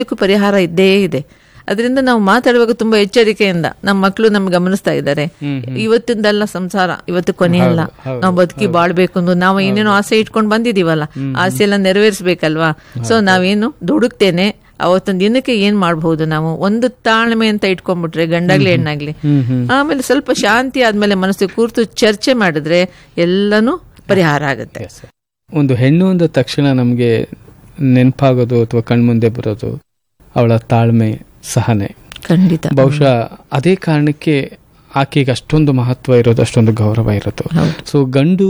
ಇದಕ್ಕೂ ಪರಿಹಾರ ಇದ್ದೇ ಇದೆ ಅದರಿಂದ ನಾವು ಮಾತಾಡುವಾಗ ತುಂಬಾ ಎಚ್ಚರಿಕೆಯಿಂದ ನಮ್ಮ ಮಕ್ಕಳು ನಮ್ಗೆ ಗಮನಿಸ್ತಾ ಇದ್ದಾರೆ ಇವತ್ತಿಂದಲ್ಲ ಸಂಸಾರ ಇವತ್ತು ಕೊನೆಯಲ್ಲ ನಾವು ಬದುಕಿ ಬಾಳ್ಬೇಕು ಅಂದು ನಾವು ಏನೇನೋ ಆಸೆ ಇಟ್ಕೊಂಡು ಬಂದಿದೀವಲ್ಲ ಆಸೆ ಎಲ್ಲ ನೆರವೇರಿಸ್ಬೇಕಲ್ವಾ ಸೊ ನಾವೇನು ದುಡುಕ್ತೇನೆ ಅವತ್ತೊಂದು ದಿನಕ್ಕೆ ಏನ್ ಮಾಡಬಹುದು ನಾವು ಒಂದು ತಾಳ್ಮೆ ಅಂತ ಇಟ್ಕೊಂಡ್ಬಿಟ್ರೆ ಗಂಡಾಗ್ಲಿ ಹೆಣ್ಣಾಗ್ಲಿ ಆಮೇಲೆ ಸ್ವಲ್ಪ ಶಾಂತಿ ಆದ್ಮೇಲೆ ಮನಸ್ಸಿಗೆ ಕೂರ್ತು ಚರ್ಚೆ ಮಾಡಿದ್ರೆ ಎಲ್ಲನೂ ಪರಿಹಾರ ಆಗುತ್ತೆ ಒಂದು ಹೆಣ್ಣು ಅಂದ ತಕ್ಷಣ ನಮಗೆ ನೆನಪಾಗೋದು ಅಥವಾ ಕಣ್ಮುಂದೆ ಬರೋದು ಅವಳ ತಾಳ್ಮೆ ಸಹನೆ ಖಂಡಿತ ಬಹುಶಃ ಅದೇ ಕಾರಣಕ್ಕೆ ಆಕೆಗೆ ಅಷ್ಟೊಂದು ಮಹತ್ವ ಇರೋದು ಅಷ್ಟೊಂದು ಗೌರವ ಇರೋದು ಹೌದು. ಸೊ ಗಂಡು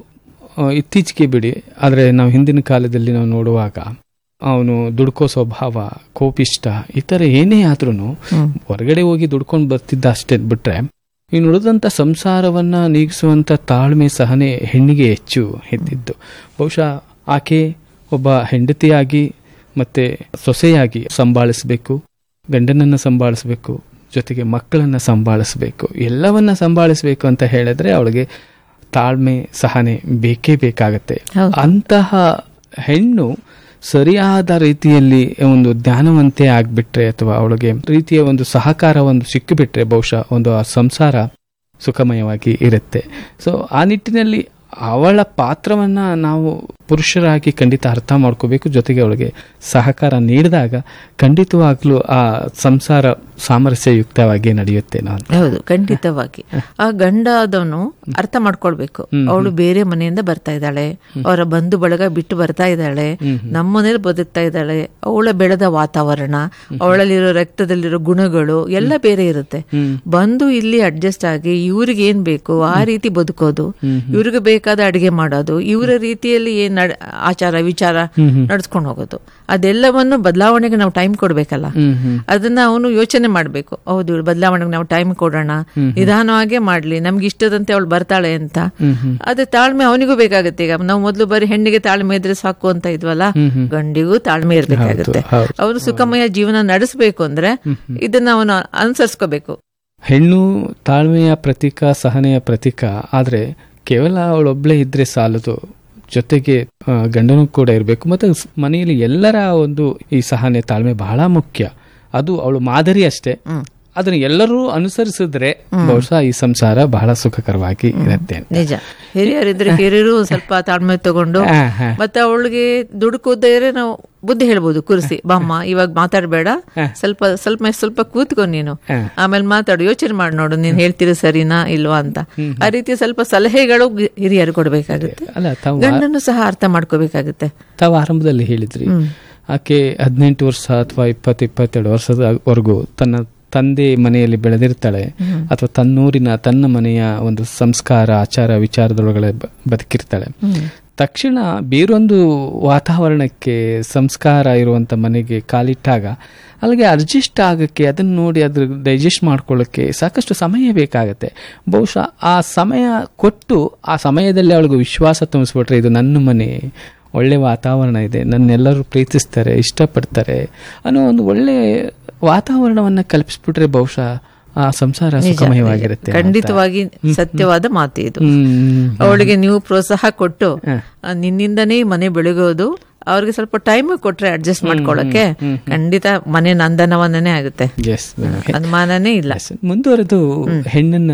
ಆ, ಇತ್ತೀಚೆಗೆ ಬಿಡಿ ಆದರೆ ನಾವು ಹಿಂದಿನ ಕಾಲದಲ್ಲಿ ನಾವು ನೋಡುವಾಗ ಅವನು ದುಡ್ಕೋ ಸ್ವಭಾವ ಕೋಪಿಷ್ಟ ಈ ಥರ ಏನೇ ಆದ್ರೂ ಹ್ಮ್. ಹೊರಗಡೆ ಹೋಗಿ ದುಡ್ಕೊಂಡು ಬರ್ತಿದ್ದ ಅಷ್ಟೇ ಬಿಟ್ರೆ ಇನ್ನು ಉಳಿದಂಥ ಸಂಸಾರವನ್ನ ನೀಗಿಸುವಂತ ತಾಳ್ಮೆ ಸಹನೆ ಹೆಣ್ಣಿಗೆ ಹೆಚ್ಚು ಇದ್ದಿದ್ದು ಬಹುಶಃ ಆಕೆ ಒಬ್ಬ ಹೆಂಡತಿಯಾಗಿ ಮತ್ತೆ ಸೊಸೆಯಾಗಿ ಸಂಭಾಳಿಸಬೇಕು ಗಂಡನನ್ನ ಸಂಭಾಳಿಸಬೇಕು ಜೊತೆಗೆ ಮಕ್ಕಳನ್ನ ಸಂಭಾಳಿಸಬೇಕು ಎಲ್ಲವನ್ನ ಸಂಭಾಳಿಸಬೇಕು ಅಂತ ಹೇಳಿದ್ರೆ ಅವಳಿಗೆ ತಾಳ್ಮೆ ಸಹನೆ ಬೇಕೇ ಬೇಕಾಗತ್ತೆ ಹೌದು. ಅಂತಹ ಹೆಣ್ಣು ಸರಿಯಾದ ರೀತಿಯಲ್ಲಿ ಒಂದು ಜ್ಞಾನವಂತೆ ಆಗ್ಬಿಟ್ರೆ ಅಥವಾ ಅವಳಿಗೆ ರೀತಿಯ ಒಂದು ಸಹಕಾರ ಒಂದು ಸಿಕ್ಕಿಬಿಟ್ರೆ ಬಹುಶಃ ಒಂದು ಆ ಸಂಸಾರ ಸುಖಮಯವಾಗಿ ಇರುತ್ತೆ ಸೊ ಆ ನಿಟ್ಟಿನಲ್ಲಿ ಅವಳ ಪಾತ್ರವನ್ನ ನಾವು ಪುರುಷರಾಗಿ ಖಂಡಿತ ಅರ್ಥ ಮಾಡ್ಕೋಬೇಕು ಜೊತೆಗೆ ಅವಳಿಗೆ ಸಹಕಾರ ನೀಡಿದಾಗ ಖಂಡಿತವಾಗ್ಲೂ ಆ ಸಂಸಾರ ಸಾಮರಸ್ಯಯುಕ್ತವಾಗಿ ನಡೆಯುತ್ತೆ ನಾನು ಹೌದು ಖಂಡಿತವಾಗಿ ಆ ಗಂಡ ಆದವನು ಅರ್ಥ ಮಾಡ್ಕೊಳ್ಬೇಕು ಅವಳು ಬೇರೆ ಮನೆಯಿಂದ ಬರ್ತಾ ಇದ್ದಾಳೆ ಅವರ ಬಂಧು ಬಳಗ ಬಿಟ್ಟು ಬರ್ತಾ ಇದ್ದಾಳೆ ನಮ್ಮ ಮನೇಲಿ ಬದುಕ್ತಾ ಇದ್ದಾಳೆ ಅವಳ ಬೆಳೆದ ವಾತಾವರಣ ಅವಳಲ್ಲಿರೋ ರಕ್ತದಲ್ಲಿರೋ ಗುಣಗಳು ಎಲ್ಲ ಬೇರೆ ಇರುತ್ತೆ ಬಂದು ಇಲ್ಲಿ ಅಡ್ಜಸ್ಟ್ ಆಗಿ ಇವ್ರಿಗೆ ಏನ್ ಬೇಕು ಆ ರೀತಿ ಬದುಕೋದು ಇವ್ರಿಗೆ ಬೇಕಾದ ಅಡಿಗೆ ಮಾಡೋದು ಇವರ ರೀತಿಯಲ್ಲಿ ಏನ್ ನಡ್- ಆಚಾರ ವಿಚಾರ ನಡ್ಸ್ಕೊಂಡು ಹೋಗೋದು ಅದೆಲ್ಲವನ್ನು ಬದಲಾವಣೆಗೆ ನಾವು ಟೈಮ್ ಕೊಡ್ಬೇಕಲ್ಲ ಅದನ್ನ ಅವನು ಯೋಚನೆ ಮಾಡ್ಬೇಕು ಹೌದು ಇವಳು ಬದಲಾವಣೆಗೆ ನಾವು ಟೈಮ್ ಕೊಡೋಣ ನಿಧಾನವಾಗೇ ಮಾಡ್ಲಿ ನಮ್ಗೆ ಇಷ್ಟದಂತೆ ಅವಳು ಬರ್ತಾಳೆ ಅಂತ ಅದೇ ತಾಳ್ಮೆ ಅವನಿಗೂ ಬೇಕಾಗುತ್ತೆ ಈಗ ನಾವು ಮೊದಲು ಬರೀ ಹೆಣ್ಣಿಗೆ ತಾಳ್ಮೆ ಇದ್ರೆ ಸಾಕು ಅಂತ ಇದ್ವಲ್ಲ ಗಂಡಿಗೂ ತಾಳ್ಮೆ ಇರ್ಬೇಕಾಗುತ್ತೆ ಹೌದು. ಅವನು ಸುಖಮಯ ಜೀವನ ನಡೆಸಬೇಕು ಅಂದ್ರೆ ಇದನ್ನ ಅವನು ಅನುಸರಿಸ್ಕೋಬೇಕು ಹೆಣ್ಣು ತಾಳ್ಮೆಯ ಪ್ರತೀಕ ಸಹನೆಯ ಪ್ರತೀಕ ಆದ್ರೆ ಕೇವಲ ಅವಳೊಬ್ಳೆ ಇದ್ರೆ ಸಾಲದು ಜೊತೆಗೆ ಆ, ಗಂಡನೂ ಕೂಡ ಇರಬೇಕು ಮತ್ತೆ ಸ್- ಮನೆಯಲ್ಲಿ ಎಲ್ಲರ ಒಂದು ಈ ಸಹನೆ ತಾಳ್ಮೆ ಬಹಳ ಮುಖ್ಯ ಅದು ಅವಳು ಮಾದರಿ ಅಷ್ಟೇ ಅದನ್ನ ಎಲ್ಲರೂ ಅನುಸರಿಸಿದ್ರೆ ಬಹುಶಃ ಈ ಸಂಸಾರ ಬಹಳ ಸುಖಕರವಾಗಿ ಇರುತ್ತೆ ನಿಜ ಹಿರಿಯರಿದ್ರೆ ಹಿರಿಯರು ಸ್ವಲ್ಪ ತಾಳ್ಮೆ ತಗೊಂಡು ಹಾ, ಹಾ. ಮತ್ತೆ ಅವಳಿಗೆ ದುಡ್ಡು ಕೂದ್ರೆ ನಾವು ಬುದ್ಧಿ ಹೇಳ್ಬೋದು ಕುರ್ಸಿ ಬಾಮ್ಮ ಇವಾಗ ಮಾತಾಡ್ಬೇಡ ಸ್ವಲ್ಪ ಸ್ವಲ್ಪ ಸ್ವಲ್ಪ ಕೂತ್ಕೊ ನೀನು ಹಾ. ಆಮೇಲೆ ಮಾತಾಡು ಯೋಚನೆ ಮಾಡಿ ನೋಡು ನೀನ್ ಹೇಳ್ತೀರಿ ಸರಿನಾ ಇಲ್ವಾ ಅಂತ ಆ ರೀತಿ ಸ್ವಲ್ಪ ಸಲಹೆಗಳು ಗಿ- ಹಿರಿಯರು ಕೊಡ್ಬೇಕಾಗುತ್ತೆ ಅಲ್ಲ ತಾವು ಗಂಡನ್ನು ಸಹ ಅರ್ಥ ಮಾಡ್ಕೋಬೇಕಾಗುತ್ತೆ ತಾವು ಆರಂಭದಲ್ಲಿ ಹೇಳಿದ್ರಿ ಆಕೆ ಹದಿನೆಂಟು ವರ್ಷ ಅಥವಾ ಇಪ್ಪತ್ತು ಇಪ್ಪತ್ತೆರಡು ವರ್ಷದವರೆಗೂ ತನ್ನ ತಂದೆ ಮನೆಯಲ್ಲಿ ಬೆಳೆದಿರ್ತಾಳೆ ಅಥವಾ ತನ್ನೂರಿನ ತನ್ನ ಮನೆಯ ಒಂದು ಸಂಸ್ಕಾರ ಆಚಾರ ವಿಚಾರದೊಳಗಡೆ ಬ- ಬದುಕಿರ್ತಾಳೆ ತಕ್ಷಣ ಬೇರೊಂದು ವಾತಾವರಣಕ್ಕೆ ಸಂಸ್ಕಾರ ಇರುವಂತ ಮನೆಗೆ ಕಾಲಿಟ್ಟಾಗ ಅಲ್ಲಿಗೆ ಅಡ್ಜಸ್ಟ್ ಆಗಕ್ಕೆ ಅದನ್ನ ನೋಡಿ ಅದ್ರ ಡೈಜೆಸ್ಟ್ ಮಾಡ್ಕೊಳ್ಳೋಕ್ಕೆ ಸಾಕಷ್ಟು ಸಮಯ ಬೇಕಾಗತ್ತೆ ಬಹುಶಃ ಆ ಸಮಯ ಕೊಟ್ಟು ಆ ಸಮಯದಲ್ಲಿ ಅವಳಿಗೆ ವಿಶ್ವಾಸ ತುಂಬಿಸ್ಬಿಟ್ರೆ ಇದು ನನ್ನ ಮನೆ ಒಳ್ಳೆ ವಾತಾವರಣ ಇದೆ ನನ್ನೆಲ್ಲರೂ ಪ್ರೀತಿಸ್ತಾರೆ ಇಷ್ಟಪಡ್ತಾರೆ ಅನ್ನೋ ಒಂದು ಒಳ್ಳೆ ವಾತಾವರಣವನ್ನ ಕಲ್ಪಿಸ್ಬಿಟ್ರೆ ಬಹುಶಃ ಆ ಸಂಸಾರ ಸುಖಮಯವಾಗಿರುತ್ತೆ ಅಂತ. ಖಂಡಿತವಾಗಿ ಸತ್ಯವಾದ ಮಾತು ಇದು ಹ್ಮ್. ಅವಳಿಗೆ ನೀವು ಪ್ರೋತ್ಸಾಹ ಕೊಟ್ಟು ಆ, ನಿನ್ನಿಂದನೇ ಈ ಮನೆ ಬೆಳಗೋದು ಅವ್ರಿಗೆ ಸ್ವಲ್ಪ ಟೈಮ್ ಕೊಟ್ರೆ ಅಡ್ಜಸ್ಟ್ ಮಾಡ್ಕೊಳ್ಳಕ್ಕೆ ಖಂಡಿತ ಮನೆ ನಂದನವನೇ ಆಗುತ್ತೆ Yes, madam. ಅನುಮಾನನೇ ಇಲ್ಲ Yes. ಮುಂದುವರೆದು ಹೆಣ್ಣನ್ನ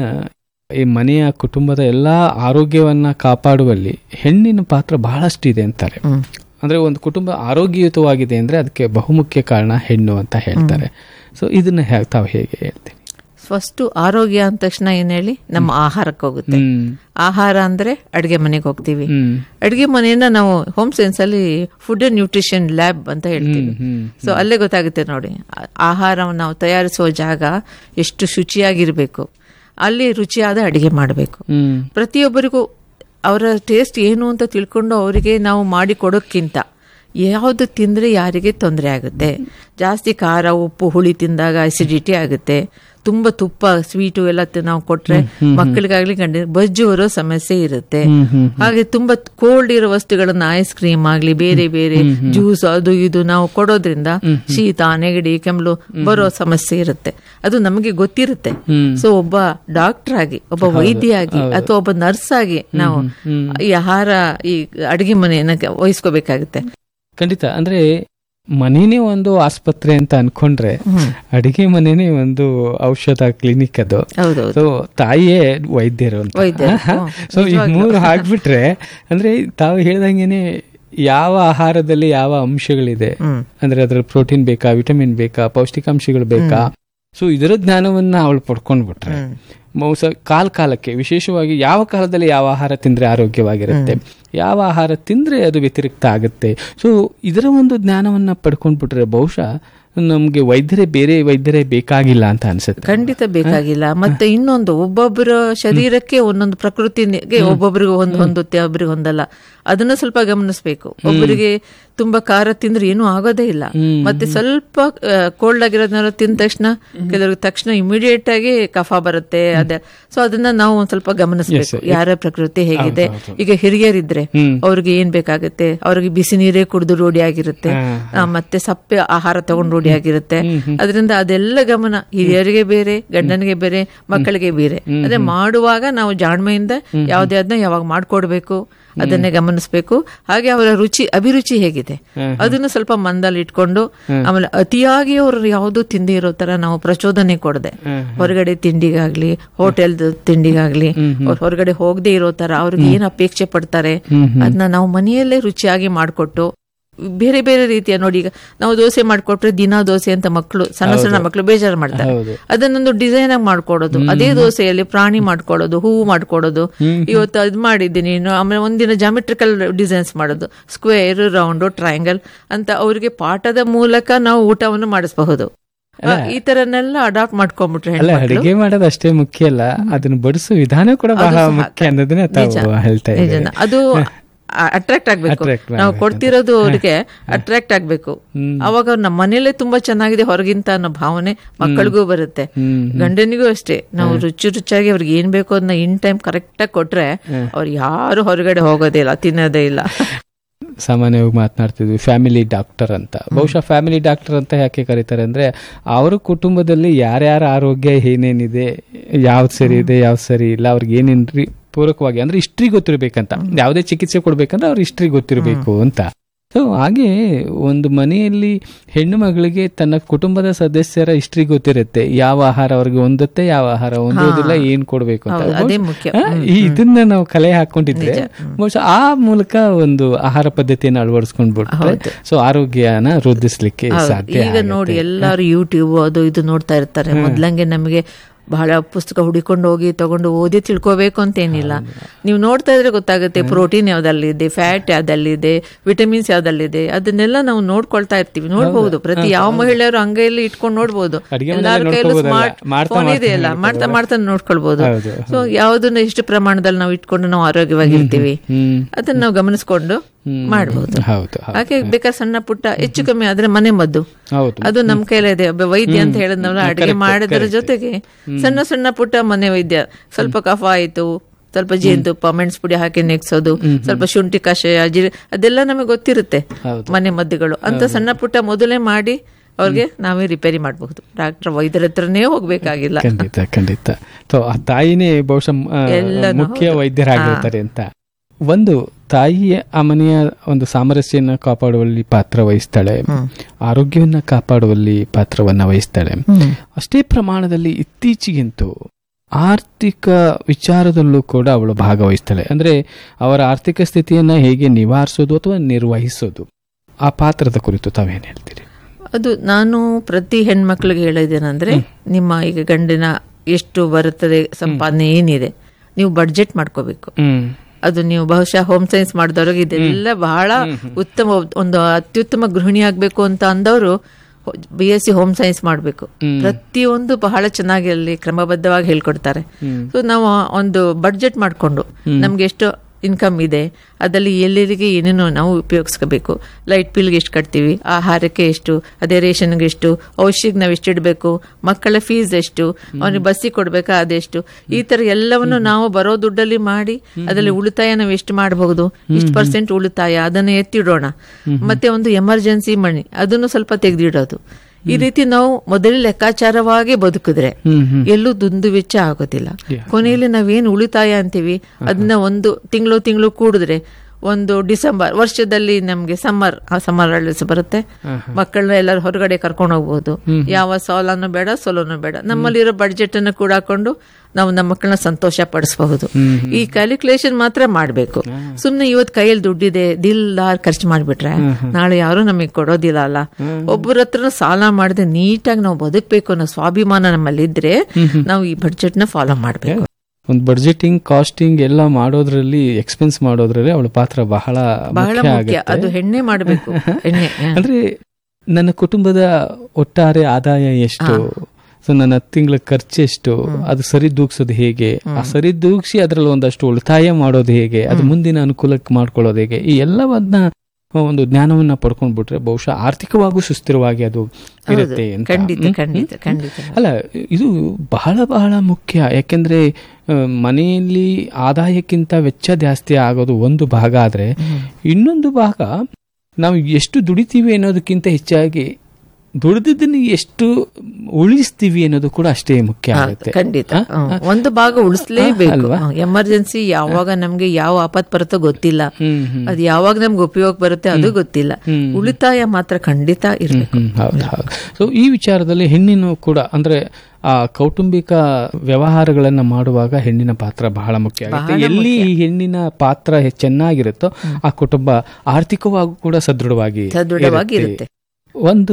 ಈ ಮನೆಯ ಕುಟುಂಬದ ಎಲ್ಲಾ ಆರೋಗ್ಯವನ್ನ ಕಾಪಾಡುವಲ್ಲಿ ಹೆಣ್ಣಿನ ಪಾತ್ರ ಬಹಳಷ್ಟು ಇದೆ ಅಂತಾರೆ ಹ್ಮ್. ಅಂದ್ರೆ ಒಂದು ಕುಟುಂಬ ಆರೋಗ್ಯಯುತವಾಗಿದೆ ಅಂದ್ರೆ ಅದಕ್ಕೆ ಬಹುಮುಖ್ಯ ಕಾರಣ ಹೆಣ್ಣು ಅಂತ ಹೇಳ್ತಾರೆ ಸೊ ಇದನ್ನ ಹೇ- ತಾವು ಹೇಗೆ ಹೇಳ್ತೀವಿ ಫಸ್ಟ್ ಆರೋಗ್ಯ ಅಂದ ತಕ್ಷಣ ಏನ್ ಹೇಳಿ ನಮ್ಮ ಆಹಾರಕ್ಕೆ ಹೋಗುತ್ತೆ ಹ್ಮ್ ಆಹಾರ ಅಂದ್ರೆ ಅಡಿಗೆ ಮನೆಗೆ ಹೋಗ್ತೀವಿ ಹ್ಮ್ ಅಡಿಗೆ ಮನೆಯನ್ನ ನಾವು ಹೋಮ್ ಸೈನ್ಸ್ ಅಲ್ಲಿ ಫುಡ್ ಅಂಡ್ ನ್ಯೂಟ್ರಿಷನ್ ಲ್ಯಾಬ್ ಅಂತ ಹೇಳ್ತೀವಿ ಹ್ಮ್ ಸೊ ಅಲ್ಲೇ ಗೊತ್ತಾಗುತ್ತೆ ನೋಡಿ ಆ- ಆಹಾರವನ್ನು ನಾವು ತಯಾರಿಸುವ ಜಾಗ ಎಷ್ಟು ಶುಚಿಯಾಗಿರ್ಬೇಕು ಅಲ್ಲಿ ರುಚಿಯಾದ ಅಡಿಗೆ ಮಾಡಬೇಕು ಹ್ಮ್ ಪ್ರತಿಯೊಬ್ಬರಿಗೂ ಅವರ ಟೇಸ್ಟ್ ಏನು ಅಂತ ತಿಳ್ಕೊಂಡು ಅವರಿಗೆ ನಾವು ಮಾಡಿ ಕೊಡೋಕ್ಕಿಂತ ಯಾವುದು ತಿಂದರೆ ಯಾರಿಗೆ ತೊಂದರೆ ಆಗುತ್ತೆ ಜಾಸ್ತಿ ಖಾರ ಉಪ್ಪು ಹುಳಿ ತಿಂದಾಗ ಅಸಿಡಿಟಿ ಆಗುತ್ತೆ ತುಂಬ ತುಪ್ಪ ಸ್ವೀಟು ಎಲ್ಲ ತಿ- ನಾವು ಕೊಟ್ರೆ ಮಕ್ಕಳಿಗಾಗ್ಲಿ ಗಂಡ ಬಜ್ಜು ಬರೋ ಸಮಸ್ಯೆ ಇರುತ್ತೆ ಹಾಗೆ ತುಂಬಾ ಕೋಲ್ಡ್ ಇರೋ ವಸ್ತುಗಳನ್ನ ಐಸ್ ಕ್ರೀಮ್ ಆಗ್ಲಿ ಬೇರೆ ಬೇರೆ ಜ್ಯೂಸ್ ಅದು ಇದು ನಾವು ಕೊಡೋದ್ರಿಂದ ಶೀತ ನೆಗಡಿ ಕೆಮ್ಮಲು ಬರೋ ಸಮಸ್ಯೆ ಇರುತ್ತೆ ಅದು ನಮಗೆ ಗೊತ್ತಿರುತ್ತೆ ಸೊ ಒಬ್ಬ ಡಾಕ್ಟರ್ ಆಗಿ ಒಬ್ಬ ವೈದ್ಯಯಾಗಿ ಅಥವಾ ಒಬ್ಬ ನರ್ಸ್ ಆಗಿ ನಾವು ಈ ಆಹಾರ ಈ ಅಡಿಗೆ ಮನೆಯನ್ನ ವಹಿಸ್ಕೋಬೇಕಾಗುತ್ತೆ ಖಂಡಿತ ಅಂದ್ರೆ ಮನೇನೆ ಒಂದು ಆಸ್ಪತ್ರೆ ಅಂತ ಅನ್ಕೊಂಡ್ರೆ ಅಡಿಗೆ ಮನೇನೆ ಒಂದು ಔಷಧ ಕ್ಲಿನಿಕ್ ಅದು ಹೌದೌದು ಸೊ ತಾಯಿಯೇ ವೈದ್ಯರು ಅಂತ ವೈದ್ಯರು, ಹ್ಮ್. ಸೊ ಈ ಮೂರು ಹಾಕ್ಬಿಟ್ರೆ ಅಂದ್ರೆ ತಾವು ಹೇಳ್ದಂಗೆನೆ ಯಾವ ಆಹಾರದಲ್ಲಿ ಯಾವ ಅಂಶಗಳಿದೆ ಹ್ಮ್. ಅಂದ್ರೆ ಅದ್ರ ಪ್ರೋಟೀನ್ ಬೇಕಾ ವಿಟಮಿನ್ ಬೇಕಾ ಪೌಷ್ಟಿಕಾಂಶಗಳು ಬೇಕಾ ಸೊ ಇದರ ಜ್ಞಾನವನ್ನ ಅವಳು ಪಡ್ಕೊಂಡ್ಬಿಟ್ರೆ ಹ್ಮ್. ಮೌಸ ಕಾಲ ಕಾಲಕ್ಕೆ ವಿಶೇಷವಾಗಿ ಯಾವ ಕಾಲದಲ್ಲಿ ಯಾವ ಆಹಾರ ತಿಂದ್ರೆ ಆರೋಗ್ಯವಾಗಿರುತ್ತೆ ಯಾವ ಆಹಾರ ತಿಂದ್ರೆ ಅದು ವ್ಯತಿರಿಕ್ತ ಆಗುತ್ತೆ ಸೊ ಇದರ ಒಂದು ಜ್ಞಾನವನ್ನ ಪಡ್ಕೊಂಡ್ಬಿಟ್ರೆ ಬಹುಶಃ ನಮ್ಗೆ ವೈದ್ಯರೇ ಬೇರೆ ವೈದ್ಯರೇ ಬೇಕಾಗಿಲ್ಲ ಅಂತ ಅನ್ಸುತ್ತೆ ಖಂಡಿತ ಬೇಕಾಗಿಲ್ಲ ಮತ್ತೆ ಇನ್ನೊಂದು ಒಬ್ಬೊಬ್ಬರ ಶರೀರಕ್ಕೆ ಒಂದೊಂದು ಪ್ರಕೃತಿಗೆ ಒಬ್ಬೊಬ್ಬರಿಗೆ ಒಂದು ಹೊಂದುತ್ತೆ ಒಬ್ಬರಿಗೆ ಹೊಂದಲ್ಲ ಅದನ್ನ ಸ್ವಲ್ಪ ಗಮನಿಸಬೇಕು ಒಬ್ಬರಿಗೆ ತುಂಬಾ ಖಾರ ತಿಂದ್ರೆ ಏನೂ ಆಗೋದೇ ಇಲ್ಲ ಮತ್ತೆ ಸ್ವಲ್ಪ ಕೋಲ್ಡ್ ಆಗಿರೋದನ್ನ ತಿಂದ ತಕ್ಷಣ ಕೆಲವ್ರಿಗೆ ತಕ್ಷಣ ಇಮಿಡಿಯೇಟ್ ಆಗಿ ಕಫ ಬರುತ್ತೆ ಅದೇ ಸೊ ಅದನ್ನ ನಾವು ಒಂದ್ ಸ್ವಲ್ಪ ಗಮನಿಸಬೇಕು ಯಾರ ಪ್ರಕೃತಿ ಹೇಗಿದೆ ಈಗ ಹಿರಿಯರಿದ್ರೆ ಅವ್ರಿಗೆ ಏನ್ ಬೇಕಾಗುತ್ತೆ ಅವ್ರಿಗೆ ಬಿಸಿ ನೀರೇ ಕುಡಿದು ರೂಢಿ ಆಗಿರುತ್ತೆ ಆ, ಮತ್ತೆ ಸಪ್ಪೆ ಆಹಾರ ತಗೊಂಡು ರೂಢಿ ಆಗಿರುತ್ತೆ ಅದರಿಂದ ಅದೆಲ್ಲ ಗಮನ ಹಿರಿಯರಿಗೆ ಬೇರೆ ಗಂಡನಿಗೆ ಬೇರೆ ಮಕ್ಕಳಿಗೆ ಬೇರೆ ಅದೇ ಮಾಡುವಾಗ ನಾವು ಜಾಣ್ಮೆಯಿಂದ ಯಾವ್ದೇ ಅದನ್ನ ಯಾವಾಗ ಮಾಡ್ಕೊಡ್ಬೇಕು ಅದನ್ನೇ ಗಮನಿಸಬೇಕು ಹಾಗೆ ಅವರ ರುಚಿ ಅಭಿರುಚಿ ಹೇಗಿದೆ ಅದನ್ನು ಸ್ವಲ್ಪ ಮಂದಲ್ಲಿ ಇಟ್ಕೊಂಡು ಆಮೇಲೆ ಅತಿಯಾಗಿ ಅವರು ಯಾವುದು ತಿಂದಿ ಇರೋ ತರ ನಾವು ಪ್ರಚೋದನೆ ಕೊಡದೆ ಹೊರಗಡೆ ತಿಂಡಿಗಾಗ್ಲಿ ಹೋಟೆಲ್ ತಿಂಡಿಗಾಗ್ಲಿ ಅವ್ರು ಹೊರಗಡೆ ಹೋಗದೆ ಇರೋ ತರ ಅವ್ರಿಗೆ ಏನ್ ಅಪೇಕ್ಷೆ ಪಡ್ತಾರೆ ಅದನ್ನ ನಾವು ಮನೆಯಲ್ಲೇ ರುಚಿಯಾಗಿ ಮಾಡಿಕೊಟ್ಟು ಬೇರೆ ಬೇರೆ ರೀತಿಯ ನೋಡಿ ಈಗ ನಾವು ದೋಸೆ ಮಾಡ್ಕೊಟ್ರೆ ದಿನಾ ದೋಸೆ ಅಂತ ಮಕ್ಕಳು ಸಣ್ಣ ಸಣ್ಣ ಮಕ್ಕಳು ಬೇಜಾರು ಮಾಡ್ತಾರೆ ಹೌದು. ಅದನ್ನೊಂದು ಡಿಸೈನ್ ಆಗಿ ಮಾಡ್ಕೊಡೋದು ಅದೇ ದೋಸೆಯಲ್ಲಿ ಪ್ರಾಣಿ ಮಾಡ್ಕೊಡೋದು ಹೂವು ಮಾಡ್ಕೊಡೋದು ಇವತ್ತು ಅದ್ ಮಾಡಿದ್ದೀನಿ ಇನ್ನು ಆಮೇಲೆ ಒಂದಿನ ಜಾಮೆಟ್ರಿಕಲ್ ಡಿಸೈನ್ಸ್ ಮಾಡೋದು ಸ್ಕ್ವೇರ್ ರೌಂಡ್ ಟ್ರಯಾಂಗಲ್ ಅಂತ ಅವರಿಗೆ ಪಾಠದ ಮೂಲಕ ನಾವು ಊಟವನ್ನು ಮಾಡಿಸಬಹುದು ಆ, ಈ ತರನೆಲ್ಲ ಅಡಾಪ್ಟ್ ಮಾಡ್ಕೊಂಡ್ಬಿಟ್ರೆ ಅಲ್ಲ ಹೆಣ್ಮಕ್ಳು ಅಡಿಗೆ ಮಾಡೋದು ಅಷ್ಟೇ ಮುಖ್ಯ ಅಲ್ಲ ಅದನ್ನ ಬಡಿಸೋ ವಿಧಾನ ಕೂಡ ಬಹಳ ಮುಖ್ಯ ಅನ್ನೋದನ್ನ ತಾವು ಹೇಳ್ತಾ ಇದ್ದೀವಿ ನಿಜನ. ಅದು ಅಟ್ರಾಕ್ಟ್ ಆಗ್ಬೇಕು Attract ನಾವು ಕೊಡ್ತಿರೋದು ಅವ್ರಿಗೆ ಅಟ್ರಾಕ್ಟ್ ಆಗ್ಬೇಕು ಅವಾಗ ನಮ್ಮ ಮನೇಲೆ ತುಂಬಾ ಚೆನ್ನಾಗಿದೆ ಹೊರಗಿಂತ ಅನ್ನೋ ಭಾವನೆ ಮಕ್ಕಳಿಗೂ ಬರುತ್ತೆ ಗಂಡನಿಗೂ ಅಷ್ಟೇ ನಾವು ರುಚಿ ರುಚಿಯಾಗಿ ಅವ್ರಿಗೆ ಏನ್ ಬೇಕು ಅದನ್ನ ಇನ್ ಟೈಮ್ ಕರೆಕ್ಟ್ ಆಗಿ ಕೊಟ್ರೆ ಅವ್ರು ಯಾರು ಹೊರಗಡೆ ಹೋಗೋದೇ ಇಲ್ಲ ತಿನ್ನೋದೇ ಇಲ್ಲ ಸಾಮಾನ್ಯವಾಗಿ ಮಾತನಾಡ್ತಿದ್ವಿ ಫ್ಯಾಮಿಲಿ ಡಾಕ್ಟರ್ ಅಂತ ಬಹುಶಃ ಫ್ಯಾಮಿಲಿ ಡಾಕ್ಟರ್ ಅಂತ ಯಾಕೆ ಕರೀತಾರೆ ಅಂದ್ರೆ ಅವ್ರ ಕುಟುಂಬದಲ್ಲಿ ಯಾರ್ಯಾರ ಆರೋಗ್ಯ ಏನೇನಿದೆ ಯಾವ್ದು ಸರಿ ಇದೆ ಯಾವ್ದು ಸರಿ ಇಲ್ಲ ಅವ್ರಿಗೆ ಏನೇನ್ ರೀ ಪೂರಕವಾಗಿ ಅಂದ್ರೆ ಹಿಸ್ಟ್ರಿ ಗೊತ್ತಿರ್ಬೇಕಂತ ಯಾವುದೇ ಚಿಕಿತ್ಸೆ ಕೊಡ್ಬೇಕಂದ್ರೆ ಅವ್ರ ಹಿಸ್ಟ್ರಿ ಗೊತ್ತಿರಬೇಕು ಅಂತ ಸೊ ಹಾಗೆ ಒಂದು ಮನೆಯಲ್ಲಿ ಹೆಣ್ಣು ಮಗಳಿಗೆ ತನ್ನ ಕುಟುಂಬದ ಸದಸ್ಯರ ಹಿಸ್ಟ್ರಿ ಗೊತ್ತಿರುತ್ತೆ ಯಾವ ಆಹಾರ ಅವ್ರಿಗೆ ಹೊಂದುತ್ತೆ ಯಾವ ಆಹಾರ ಹೊಂದೋದಿಲ್ಲ ಏನ್ ಕೊಡ್ಬೇಕು ಅಂತ ಹೌದು, ಅದೇ ಮುಖ್ಯ. ಆ, ಈ ಇದನ್ನ ನಾವು ಕಲೆ ಹಾಕೊಂಡಿದ್ರೆ ಬಹುಶಃ ಆ ಮೂಲಕ ಒಂದು ಆಹಾರ ಪದ್ಧತಿಯನ್ನು ಅಳವಡಿಸ್ಕೊಂಡ್ಬಿಟ್ರೆ ಸೊ ಆರೋಗ್ಯನ ವೃದ್ಧಿಸ್ಲಿಕ್ಕೆ ಸಾಧ್ಯ ಈಗ ನೋಡಿ ಎಲ್ಲಾರು ಯೂಟ್ಯೂಬ್ ಅದು ಇದು ನೋಡ್ತಾ ಇರ್ತಾರೆ ಮೊದ್ಲಂಗೆ ನಮಗೆ ಬಹಳ ಪುಸ್ತಕ ಹುಡಿಕೊಂಡು ಹೋಗಿ ತಗೊಂಡು ಓದಿ ತಿಳ್ಕೋಬೇಕು ಅಂತ ಏನಿಲ್ಲ ನೀವು ನೋಡ್ತಾ ಇದ್ರೆ ಗೊತ್ತಾಗುತ್ತೆ ಪ್ರೋಟೀನ್ ಯಾವ್ದಲ್ಲಿದೆ ಫ್ಯಾಟ್ ಯಾವ್ದಲ್ಲಿದೆ ವಿಟಮಿನ್ಸ್ ಯಾವ್ದಲ್ಲಿದೆ ಅದನ್ನೆಲ್ಲ ನಾವು ನೋಡ್ಕೊಳ್ತಾ ಇರ್ತೀವಿ ನೋಡ್ಬಹುದು ಪ್ರತಿ ಯಾವ ಮಹಿಳೆಯರು ಅಂಗೈಯಲ್ಲಿ ಇಟ್ಕೊಂಡು ನೋಡ್ಬೋದು ಅಡ್ಗೆ ಎಲ್ಲಾರ ಮನೆಯಲ್ಲೇ ಕೈಯಲ್ಲೂ ನೋಡ್ಕೋಬೋದಲ್ಲ. ಸ್ಮಾರ್ಟ್ ಮಾಡ್ತಾ ಫೋನ್ ಇದೆ ಅಲ್ಲ ಮಾಡ್ತಾ ಮಾಡ್ತಾ ನೋಡ್ಕೊಳ್ಬಹುದು ಸೊ ಯಾವ್ದನ್ನ ಎಷ್ಟು ಪ್ರಮಾಣದಲ್ಲಿ ನಾವು ಇಟ್ಕೊಂಡು ನಾವು ಆರೋಗ್ಯವಾಗಿರ್ತೀವಿ ಹ್ಮ್ ಅದನ್ನ ನಾವು ಗಮನಿಸ್ಕೊಂಡು ಮಾಡಬಹುದು ಹೌದು ಹೌದು. ಹಾಗೆ ಬೇಕಾದ್ರೆ ಸಣ್ಣ ಪುಟ್ಟ ಹೆಚ್ಚು ಕಮ್ಮಿ ಆದ್ರೆ ಮನೆ ಮದ್ದು ಹೌದು ಅದು ನಮ್ ಕೈಲಿದೆ ಒಬ್ಬ ವೈದ್ಯ ಅಂತ ಹೇಳಿದ್ನಲ್ಲ ಅಡಿಗೆ ಮಾಡೋದ್ರ ಜೊತೆಗೆ ಸಣ್ಣ ಸಣ್ಣ ಪುಟ್ಟ ಮನೆ ವೈದ್ಯ ಸ್ವಲ್ಪ ಕಫ ಆಯ್ತು ಸ್ವಲ್ಪ ಜೇನುತುಪ್ಪ ಮೆಣಸು ಪುಡಿ ಹಾಕಿ ನೆಗ್ಸೋದು ಸ್ವಲ್ಪ ಶುಂಠಿ ಕಷಾಯ ಜೀರಿ ಅದೆಲ್ಲ ನಮಗೆ ಗೊತ್ತಿರುತ್ತೆ ಹೌದು. ಮನೆ ಮದ್ದುಗಳು ಅಂತ ಸಣ್ಣ ಪುಟ್ಟ ಮೊದಲೇ ಮಾಡಿ ಅವ್ರಿಗೆ ನಾವೇ ರಿಪೇರಿ ಮಾಡಬಹುದು ಡಾಕ್ಟರ್ ವೈದ್ಯರ ಹತ್ರನೇ ಹೋಗ್ಬೇಕಾಗಿಲ್ಲ ಖಂಡಿತ ಖಂಡಿತ ಸೊ ಆ ತಾಯಿನೇ ಬಹುಶಃ ಆ, ಎಲ್ಲನೂ ಮುಖ್ಯ ಹೌದು. ವೈದ್ಯರಾಗಿರ್ತಾರೆ ಅಂತ ಒಂದು ತಾಯಿಯ ಆ ಮನೆಯ ಒಂದು ಸಾಮರಸ್ಯನ ಕಾಪಾಡುವಲ್ಲಿ ಪಾತ್ರ ವಹಿಸ್ತಾಳೆ ಆರೋಗ್ಯವನ್ನ ಕಾಪಾಡುವಲ್ಲಿ ಪಾತ್ರವನ್ನ ವಹಿಸ್ತಾಳೆ ಅಷ್ಟೇ ಪ್ರಮಾಣದಲ್ಲಿ ಇತ್ತೀಚೆಗಂತೂ ಆರ್ಥಿಕ ವಿಚಾರದಲ್ಲೂ ಕೂಡ ಅವಳು ಭಾಗವಹಿಸ್ತಾಳೆ ಅಂದ್ರೆ ಅವರ ಆರ್ಥಿಕ ಸ್ಥಿತಿಯನ್ನ ಹೇಗೆ ನಿವಾರಿಸೋದು ಅಥವಾ ನಿರ್ವಹಿಸೋದು ಆ ಪಾತ್ರದ ಕುರಿತು ತಾವೇನ್ ಹೇಳ್ತೀರಿ ಅದು ನಾನು ಪ್ರತಿ ಹೆಣ್ಮಕ್ಳಿಗೆ ಹೇಳೋದೇನಂದ್ರೆ ನಿಮ್ಮ ಈಗ ಗಂಡಿನ ಎಷ್ಟು ಬರುತ್ತದೆ ಸಂಪಾದನೆ ಏನಿದೆ ನೀವು ಬಡ್ಜೆಟ್ ಮಾಡ್ಕೋಬೇಕು ಹ್ಮ್ ಅದು ನೀವು ಬಹುಶಃ ಹೋಮ್ ಸೈನ್ಸ್ ಮಾಡಿದವ್ರಿಗೆ ಇದೆಲ್ಲ ಬಹಳ ಉತ್ತಮ ಒಂದು ಅತ್ಯುತ್ತಮ ಗೃಹಿಣಿ ಆಗ್ಬೇಕು ಅಂತ ಅಂದವರು B S C home science ಮಾಡಬೇಕು ಪ್ರತಿಯೊಂದು ಬಹಳ ಚೆನ್ನಾಗಿ ಅಲ್ಲಿ ಕ್ರಮಬದ್ಧವಾಗಿ ಹೇಳ್ಕೊಡ್ತಾರೆ ಸೊ ನಾವು ಒಂದು ಬಡ್ಜೆಟ್ ಮಾಡಿಕೊಂಡು ನಮ್ಗೆ ಎಷ್ಟು ಇನ್ಕಮ್ ಇದೆ ಅದರಲ್ಲಿ ಎಲ್ಲೆಲ್ಲಿಗೆ ಏನೇನೋ ನಾವು ಉಪಯೋಗಿಸ್ಕೋಬೇಕು ಲೈಟ್ ಬಿಲ್ಗೆ ಎಷ್ಟು ಕಟ್ತೀವಿ ಆಹಾರಕ್ಕೆ ಎಷ್ಟು ಅದೇ ರೇಷನ್ಗೆ ಎಷ್ಟು ಔಷಧಿಗೆ ನಾವು ಎಷ್ಟು ಇಡಬೇಕು ಮಕ್ಕಳ ಫೀಸ್ ಎಷ್ಟು ಅವನಿಗೆ ಬಸ್ಸಿಗೆ ಕೊಡ್ಬೇಕಾ ಅದೆಷ್ಟು ಈ ತರ ಎಲ್ಲವನ್ನು ನಾವು ಬರೋ ದುಡ್ಡಲ್ಲಿ ಮಾಡಿ ಅದರಲ್ಲಿ ಉಳಿತಾಯ ನಾವು ಎಷ್ಟು ಮಾಡಬಹುದು ಇಷ್ಟು ಪರ್ಸೆಂಟ್ ಉಳಿತಾಯ ಅದನ್ನು ಎತ್ತಿಡೋಣ ಮತ್ತೆ ಒಂದು ಎಮರ್ಜೆನ್ಸಿ ಮಣಿ ಅದನ್ನು ಸ್ವಲ್ಪ ತೆಗೆದಿಡೋದು ಈ ರೀತಿ ನಾವು ಮೊದಲೇ ಲೆಕ್ಕಾಚಾರವಾಗಿ ಬದುಕಿದ್ರೆ ಹ್ಮ್ ಹ್ಮ್ ಎಲ್ಲೂ ದುಂದು ವೆಚ್ಚ ಆಗೋದಿಲ್ಲ ಕೊನೆಯಲ್ಲಿ ನಾವೇನು ಉಳಿತಾಯ ಅಂತೀವಿ ಅದನ್ನ ಒಂದು ತಿಂಗಳು ತಿಂಗಳು ಕೂಡಿದ್ರೆ ಒಂದು ಡಿಸೆಂಬರ್ ವರ್ಷದಲ್ಲಿ ನಮ್ಗೆ ಸಮ್ಮರ್ ಆ ಸಮ್ಮರ್ ಹಾಲಿಡೇಸ್ ಬರುತ್ತೆ ಮಕ್ಕಳನ್ನ ಎಲ್ಲರೂ ಹೊರಗಡೆ ಕರ್ಕೊಂಡು ಹೋಗ್ಬೋದು ಯಾವ ಸಾಲನು ಬೇಡ ಸೋಲನು ಬೇಡ ನಮ್ಮಲ್ಲಿರೋ ಬಡ್ಜೆಟ್ ಅನ್ನು ಕೂಡ ಹಾಕೊಂಡು ನಾವು ನಮ್ಮ ಮಕ್ಕಳನ್ನ ಸಂತೋಷ ಪಡಿಸಬಹುದು ಈ ಕ್ಯಾಲ್ಕುಲೇಷನ್ ಮಾತ್ರ ಮಾಡಬೇಕು ಸುಮ್ನೆ ಇವತ್ತು ಕೈಯಲ್ಲಿ ದುಡ್ಡಿದೆ ದಿಲ್ಲಾರ್ ಖರ್ಚು ಮಾಡ್ಬಿಟ್ರೆ ನಾಳೆ ಯಾರು ನಮಗೆ ಕೊಡೋದಿಲ್ಲ ಅಲ್ಲ ಒಬ್ಬರ ಹತ್ರ ಸಾಲ ಮಾಡದೆ ನೀಟಾಗಿ ನಾವು ಬದುಕಬೇಕು ಅನ್ನೋ ಸ್ವಾಭಿಮಾನ ನಮ್ಮಲ್ಲಿ ಇದ್ರೆ ನಾವು ಈ ಬಡ್ಜೆಟ್ ನ ಫಾಲೋ ಮಾಡಬೇಕು ಒಂದು ಬಡ್ಜೆಟಿಂಗ್ ಕಾಸ್ಟಿಂಗ್ ಎಲ್ಲ ಮಾಡೋದ್ರಲ್ಲಿ ಎಕ್ಸ್ಪೆನ್ಸ್ ಮಾಡೋದ್ರಲ್ಲಿ ಅವಳ ಪಾತ್ರ ಬಹಳ ಬಹಳ ಮುಖ್ಯ ಮುಖ್ಯ ಆಗುತ್ತೆ ಅದು ಹೆಣ್ಣೆ ಮಾಡಬೇಕು ಎಣ್ಣೆ ಹ. ಅಂದ್ರೆ ನನ್ನ ಕುಟುಂಬದ ಒಟ್ಟಾರೆ ಆದಾಯ ಎಷ್ಟು ಸೊ ನನ್ನ ತಿಂಗಳ ಖರ್ಚು ಎಷ್ಟು ಅದು ಸರಿ ದೂಗ್ಸೋದು ಹೇಗೆ ಆ ಸರಿ ದೂಗ್ಸಿ ಅದರಲ್ಲಿ ಒಂದಷ್ಟು ಉಳಿತಾಯ ಮಾಡೋದು ಹೇಗೆ ಅದು ಮುಂದಿನ ಅನುಕೂಲಕ್ಕೆ ಮಾಡ್ಕೊಳ್ಳೋದು ಹೇಗೆ ಈ ಎಲ್ಲವನ್ನ ಒಂದು ಜ್ಞಾನವನ್ನ ಪಡ್ಕೊಂಡ್ಬಿಟ್ರೆ ಬಹುಶಃ ಆರ್ಥಿಕವಾಗೂ ಸುಸ್ಥಿರವಾಗಿ ಅದು ಇರುತ್ತೆ ಅಂತ ಖಂಡಿತ ಹ್ಮ್? ಖಂಡಿತ ಖಂಡಿತ ಅಲ್ಲ ಇದು ಬಹಳ ಬಹಳ ಮುಖ್ಯ ಯಾಕೆಂದ್ರೆ ಆ, ಮನೆಯಲ್ಲಿ ಆದಾಯಕ್ಕಿಂತ ವೆಚ್ಚ ಜಾಸ್ತಿ ಆಗೋದು ಒಂದು ಭಾಗ ಆದ್ರೆ ಇನ್ನೊಂದು ಭಾಗ ನಾವು ಎಷ್ಟು ದುಡಿತೀವಿ ಅನ್ನೋದಕ್ಕಿಂತ ಹೆಚ್ಚಾಗಿ ದುಡಿದಿದ್ದನ್ನ ಎಷ್ಟು ಉಳಿಸ್ತೀವಿ ಅನ್ನೋದು ಕೂಡ ಅಷ್ಟೇ ಮುಖ್ಯ ಆಗುತ್ತೆ ಖಂಡಿತ ಹ್ಮ್. ಒಂದು ಭಾಗ ಉಳಿಸ್ಲೇಬೇಕು ಅಲ್ವಾ? ಎಮರ್ಜೆನ್ಸಿ ಯಾವಾಗ ನಮ್ಗೆ ಯಾವ ಆಪತ್ ಬರುತ್ತೋ ಗೊತ್ತಿಲ್ಲ ಹ್ಮ್, ಹ್ಮ್. ಅದು ಯಾವಾಗ ನಮ್ಗೆ ಉಪಯೋಗ ಬರುತ್ತೆ ಅದು ಗೊತ್ತಿಲ್ಲ ಉಳಿತಾಯ ಮಾತ್ರ ಖಂಡಿತ ಇರ್ಬೇಕು ಹ್ಮ್, ಹೌದು ಹೌದು ಸೊ ಈ ವಿಚಾರದಲ್ಲಿ ಹೆಣ್ಣಿನ ಕೂಡ ಅಂದ್ರೆ ಆ ಕೌಟುಂಬಿಕ ವ್ಯವಹಾರಗಳನ್ನ ಮಾಡುವಾಗ ಹೆಣ್ಣಿನ ಪಾತ್ರ ಬಹಳ ಮುಖ್ಯ ಆಗುತ್ತೆ ಎಲ್ಲಿ ಈ ಹೆಣ್ಣಿನ ಪಾತ್ರ ಹೆ- ಚೆನ್ನಾಗಿರುತ್ತೋ ಆ ಕುಟುಂಬ ಆರ್ಥಿಕವಾಗೂ ಕೂಡ ಸದೃಢವಾಗಿ ಸದೃಢವಾಗಿ ಇರುತ್ತೆ. ಇರುತ್ತೆ ಒಂದು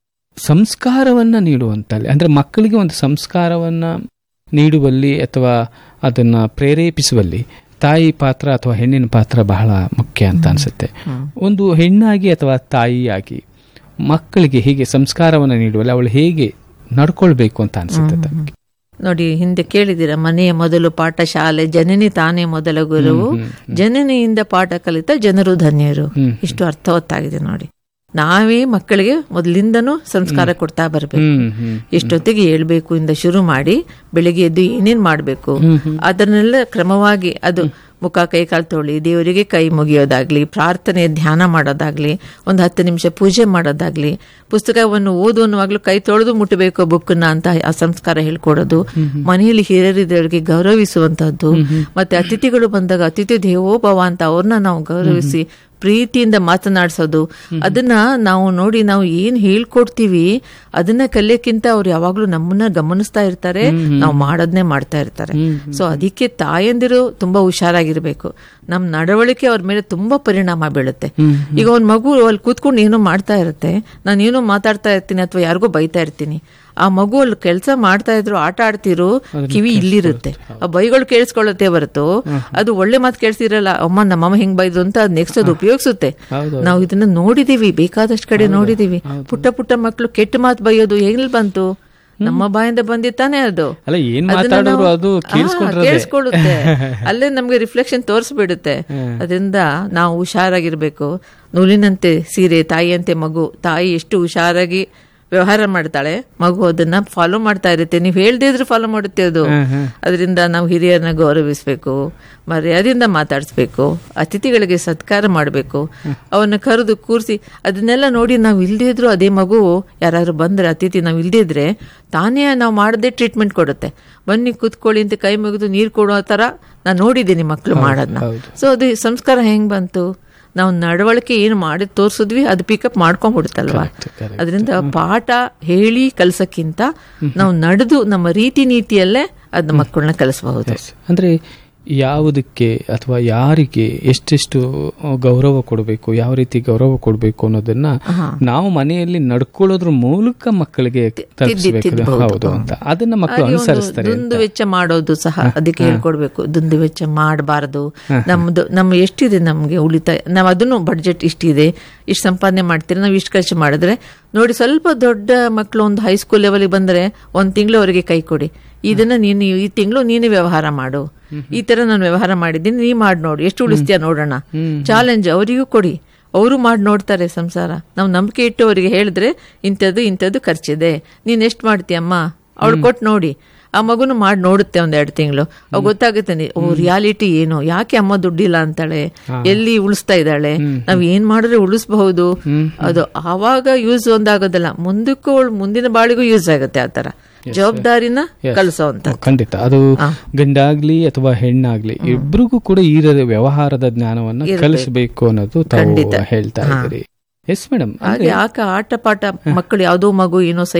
ಸಂಸ್ಕಾರವನ್ನ ನೀಡುವಂತಲ್ಲಿ ಅಂದ್ರೆ ಮಕ್ಕಳಿಗೆ ಒಂದು ಸಂಸ್ಕಾರವನ್ನ ನೀಡುವಲ್ಲಿ ಅಥವಾ ಅದನ್ನ ಪ್ರೇರೇಪಿಸುವಲ್ಲಿ ತಾಯಿ ಪಾತ್ರ ಅಥವಾ ಹೆಣ್ಣಿನ ಪಾತ್ರ ಬಹಳ ಮುಖ್ಯ ಅಂತ ಅನ್ಸುತ್ತೆ ಒಂದು ಹೆಣ್ಣಾಗಿ ಅಥವಾ ತಾಯಿಯಾಗಿ ಮಕ್ಕಳಿಗೆ ಹೀಗೆ ಸಂಸ್ಕಾರವನ್ನು ನೀಡುವಲ್ಲಿ ಅವಳು ಹೇಗೆ ನಡ್ಕೊಳ್ಬೇಕು ಅಂತ ಅನ್ಸುತ್ತೆ ತಮಗೆ ನೋಡಿ ಹಿಂದೆ ಕೇಳಿದಿರ ಮನೆಯ ಮೊದಲು ಪಾಠ ಶಾಲೆ ಜನನಿ ತಾನೇ ಮೊದಲ ಗುರುವು ಜನನಿಯಿಂದ ಪಾಠ ಕಲಿತ ಜನರು ಧನ್ಯರು ಇಷ್ಟು ಅರ್ಥವತ್ತಾಗಿದೆ ನೋಡಿ ನಾವೇ ಮಕ್ಕಳಿಗೆ ಮೊದಲಿಂದನೂ ಸಂಸ್ಕಾರ ಕೊಡ್ತಾ ಬರ್ಬೇಕು ಹ್ಮ್ ಹ್ಮ್ ಎಷ್ಟೊತ್ತಿಗೆ ಹೇಳ್ಬೇಕು ಇಂದ ಶುರು ಮಾಡಿ ಬೆಳಿಗ್ಗೆ ಎದ್ದು ಏನೇನ್ ಮಾಡ್ಬೇಕು ಅದನ್ನೆಲ್ಲ ಕ್ರಮವಾಗಿ ಅದು ಮುಖ ಕೈ ಕಾಲು ತೊಳಿ ದೇವರಿಗೆ ಕೈ ಮುಗಿಯೋದಾಗ್ಲಿ ಪ್ರಾರ್ಥನೆ ಧ್ಯಾನ ಮಾಡೋದಾಗ್ಲಿ ಒಂದು ಹತ್ತು ನಿಮಿಷ ಪೂಜೆ ಮಾಡೋದಾಗ್ಲಿ ಪುಸ್ತಕವನ್ನು ಓದುವನ್ನುವಾಗ್ಲೂ ಕೈ ತೊಳೆದು ಮುಟ್ಟಬೇಕು ಬುಕ್ನ ಅಂತ ಆ ಸಂಸ್ಕಾರ ಹೇಳ್ಕೊಡೋದು ಮನೆಯಲ್ಲಿ ಹಿರಿಯರಿದ್ದವರಿಗೆ ಗೌರವಿಸುವಂತಹದ್ದು ಮತ್ತೆ ಅತಿಥಿಗಳು ಬಂದಾಗ ಅತಿಥಿ ದೇವೋಭವ ಅಂತ ಅವ್ರನ್ನ ನಾವು ಗೌರವಿಸಿ ಪ್ರೀತಿಯಿಂದ ಮಾತನಾಡಿಸೋದು ಅದನ್ನ ನಾವು ನೋಡಿ ನಾವು ಏನ್ ಹೇಳ್ಕೊಡ್ತೀವಿ ಅದನ್ನ ಕಲಿಯಕ್ಕಿಂತ ಅವ್ರು ಯಾವಾಗ್ಲೂ ನಮ್ಮನ್ನ ಗಮನಿಸ್ತಾ ಇರ್ತಾರೆ ನಾವು ಮಾಡೋದನ್ನೇ ಮಾಡ್ತಾ ಇರ್ತಾರೆ ಸೊ ಅದಕ್ಕೆ ತಾಯಂದಿರು ತುಂಬಾ ಹುಷಾರಾಗಿರ್ಬೇಕು ನಮ್ ನಡವಳಿಕೆ ಅವ್ರ ಮೇಲೆ ತುಂಬಾ ಪರಿಣಾಮ ಬೀಳುತ್ತೆ ಈಗ ಒಂದ್ ಮಗು ಅಲ್ಲಿ ಕೂತ್ಕೊಂಡು ಏನೋ ಮಾಡ್ತಾ ಇರುತ್ತೆ ನಾನು ಏನೋ ಮಾತಾಡ್ತಾ ಇರ್ತೀನಿ ಅಥವಾ ಯಾರಿಗೋ ಬೈತಾ ಇರ್ತೀನಿ ಆ ಮಗು ಅಲ್ಲಿ ಕೆಲಸ ಮಾಡ್ತಾ ಇದ್ರು ಆಟ ಆಡ್ತಿರು ಕಿವಿ ಇಲ್ಲಿರುತ್ತೆ ಆ ಬೈಗಳು ಕೇಳಿಸ್ಕೊಳ್ಳುತ್ತೆ ಹೊರತು ಅದು ಒಳ್ಳೆ ಮಾತು ಕೇಳಿಸಿರಲ್ಲ ಅಮ್ಮ ನಮ್ಮಮ್ಮ ಹಿಂಗ್ ಬೈದ್ರು ಅಂತ ಅದ್ ನೆಕ್ಸ್ಟ್ ಅದು ಉಪಯೋಗಿಸುತ್ತೆ ಹೌದು. ನಾವು ಇದನ್ನ ನೋಡಿದೀವಿ ಬೇಕಾದಷ್ಟು ಕಡೆ ನೋಡಿದೀವಿ ಪುಟ್ಟ ಪುಟ್ಟ ಮಕ್ಕಳು ಕೆಟ್ಟ ಮಾತು ಬೈಯೋದು ಎಲ್ಲಿ ಬಂತು ನಮ್ಮ ಬಾಯಿಂದ ಬಂದಿತ್ತಾನೆ ಅದು ಅಲ್ಲ ಏನ್ ಅದನ್ನ ಮಾತಾಡೋರು ನಾವು- ಅದು ಹಾ, ಕೇಳಿಸ್ಕೊಂಡ್ರೆ ಕೇಳಿಸ್ಕೊಳ್ಳುತ್ತೆ ಅಲ್ಲೇ ನಮ್ಗೆ ರಿಫ್ಲೆಕ್ಷನ್ ತೋರಿಸ್ಬಿಡುತ್ತೆ ಅದರಿಂದ ನಾವು ಹುಷಾರಾಗಿರ್ಬೇಕು ನೂಲಿನಂತೆ ಸೀರೆ ತಾಯಿಯಂತೆ ಮಗು ತಾಯಿ ಎಷ್ಟು ಹುಷಾರಾಗಿ ವ್ಯವಹಾರ ಮಾಡ್ತಾಳೆ ಮಗು ಅದನ್ನ ಫಾಲೋ ಮಾಡ್ತಾ ಇರುತ್ತೆ ನೀವು ಹೇಳ್ದೇ ಇದ್ರೆ ಫಾಲೋ ಮಾಡುತ್ತೆ ಅದು ಅದರಿಂದ ನಾವು ಹಿರಿಯರನ್ನ ಗೌರವಿಸ್ಬೇಕು ಮರ್ಯಾದೆಯಿಂದ ಮಾತಾಡಿಸ್ಬೇಕು ಅತಿಥಿಗಳಿಗೆ ಸತ್ಕಾರ ಮಾಡಬೇಕು ಅವನ್ನ ಕರೆದು ಕೂರಿಸಿ ಅದನ್ನೆಲ್ಲ ನೋಡಿ ನಾವು ಇಲ್ದೇ ಇದ್ರು ಅದೇ ಮಗು ಯಾರಾದ್ರು ಬಂದ್ರೆ ಅತಿಥಿ ನಾವು ಇಲ್ದೇ ಇದ್ರೆ ತಾನೇ ನಾವು ಮಾಡದೆ ಟ್ರೀಟ್ಮೆಂಟ್ ಕೊಡುತ್ತೆ ಬನ್ನಿ ಕೂತ್ಕೊಳ್ಳಿ ಅಂತ ಕೈ ಮುಗಿದು ನೀರು ಕೊಡೋ ತರ ನಾನು ನೋಡಿದ್ದೀನಿ ಮಕ್ಕಳು ಮಾಡೋದನ್ನ ಸೊ ಅದು ಸಂಸ್ಕಾರ ಹೆಂಗ್ ಬಂತು ನಾವು ನಡವಳಿಕೆ ಏನು ಮಾಡಿ ತೋರ್ಸಿದ್ವಿ ಅದು ಪಿಕಪ್ ಮಾಡ್ಕೊಂಡ್ಬಿಡುತ್ತಲ್ವಾ ಅದರಿಂದ ಪಾಠ ಹೇಳಿ ಕಲ್ಸಕ್ಕಿಂತ ನಾವು ನಡೆದು ನಮ್ಮ ರೀತಿ ನೀತಿಯಲ್ಲೇ ಅದನ್ನ ಮಕ್ಕಳನ್ನ ಕಲಿಸಬಹುದು ಅಂದ್ರೆ ಯಾವುದಕ್ಕೆ ಅಥವಾ ಯಾರಿಗೆ ಎಷ್ಟೆಷ್ಟು ಗೌರವ ಕೊಡಬೇಕು ಯಾವ ರೀತಿ ಗೌರವ ಕೊಡಬೇಕು ಅನ್ನೋದನ್ನ ನಾವು ಮನೆಯಲ್ಲಿ ನಡ್ಕೊಳ್ಳೋದ್ರ ಮೂಲಕ ಮಕ್ಕಳಿಗೆ ತಲುಪಿಸ್ಬೇಕು ತಿದ್ಬಹುದು. ಹೌದು ಅಂತ ಅದನ್ನ ಮಕ್ಕಳು ಹಾಗೆ ಒಂದು ಅನುಸರಿಸ್ತಾರೆ ದುಂದು ವೆಚ್ಚ ಮಾಡೋದು ಸಹ ಅದಕ್ಕೆ ಹೇಳ್ಕೊಡ್ಬೇಕು ದುಂದು ವೆಚ್ಚ ಮಾಡಬಾರದು ನಮ್ದು ನಮ್ಮ ಎಷ್ಟಿದೆ ನಮ್ಗೆ ಉಳಿತಾಯ ನಾವು ಅದನ್ನು ಬಡ್ಜೆಟ್ ಇಷ್ಟಿದೆ ಇಷ್ಟು ಸಂಪಾದನೆ ಮಾಡ್ತೀರಿ ನಾವು ಇಷ್ಟು ಖರ್ಚು ಮಾಡಿದ್ರೆ ನೋಡಿ ಸ್ವಲ್ಪ ದೊಡ್ಡ ಮಕ್ಕಳು ಒಂದು ಹೈಸ್ಕೂಲ್ ಲೆವೆಲ್ಗೆ ಬಂದ್ರೆ ಒಂದ್ ತಿಂಗಳು ಅವರಿಗೆ ಕೈ ಕೊಡಿ ಇದನ್ನ ನೀನು ಈ ತಿಂಗಳು ನೀನು ವ್ಯವಹಾರ ಮಾಡು ಈ ತರ ನಾನು ವ್ಯವಹಾರ ಮಾಡಿದ್ದೀನಿ ನೀ ಮಾಡಿ ನೋಡು ಎಷ್ಟು ಉಳಿಸ್ತೀಯ ನೋಡೋಣ ಚಾಲೆಂಜ್ ಅವರಿಗೂ ಕೊಡಿ ಅವರು ಮಾಡಿ ನೋಡ್ತಾರೆ ಸಂಸಾರ ನಾವು ನಂಬಿಕೆ ಇಟ್ಟು ಅವರಿಗೆ ಹೇಳಿದ್ರೆ ಇಂಥದ್ದು ಇಂಥದ್ದು ಖರ್ಚಿದೆ ನೀನ್ ಎಷ್ಟು ಮಾಡ್ತೀಯಮ್ಮ ಅವಳು ಕೊಟ್ಟು ನೋಡಿ ಆ ಮಗುನು ಮಾಡಿ ನೋಡುತ್ತೆ ಒಂದ್ ಎರಡು ತಿಂಗಳು ಅವಾಗ ಗೊತ್ತಾಗುತ್ತೆ ನಿ- ಓ ರಿಯಾಲಿಟಿ ಏನು ಯಾಕೆ ಅಮ್ಮ ದುಡ್ಡಿಲ್ಲ ಅಂತಾಳೆ ಎಲ್ಲಿ ಉಳಿಸ್ತಾ ಇದ್ದಾಳೆ ನಾವ್ ಏನ್ ಮಾಡಿದ್ರೆ ಉಳಿಸಬಹುದು ಅದು ಆವಾಗ ಯೂಸ್ ಒಂದಾಗೋದಲ್ಲ ಮುಂದಕ್ಕೂ ಅವ್ಳ್ ಮುಂದಿನ ಬಾಳಿಗೂ ಯೂಸ್ ಆಗುತ್ತೆ ಆತರ ಜವಾಬ್ದಾರಿನ ಕಲಿಸೋ ಅಂತ ಖಂಡಿತ ಅದು ಗಂಡಾಗ್ಲಿ ಅಥವಾ ಹೆಣ್ಣಾಗ್ಲಿ ಇಬ್ರಿಗೂ ಕೂಡ ಈ ರ- ವ್ಯವಹಾರದ ಜ್ಞಾನವನ್ನ ಕಲಿಸಬೇಕು ಅನ್ನೋದು ತಾವು ಹೇಳ್ತಾ ಇದ್ದೀರಿ ಎಸ್ ಮೇಡಮ್ ಹಾಗೆ ಆಕ ಆಟ ಪಾಠ ಮಕ್ಕಳು ಯಾವ್ದೋ ಮಗು ಏನೋ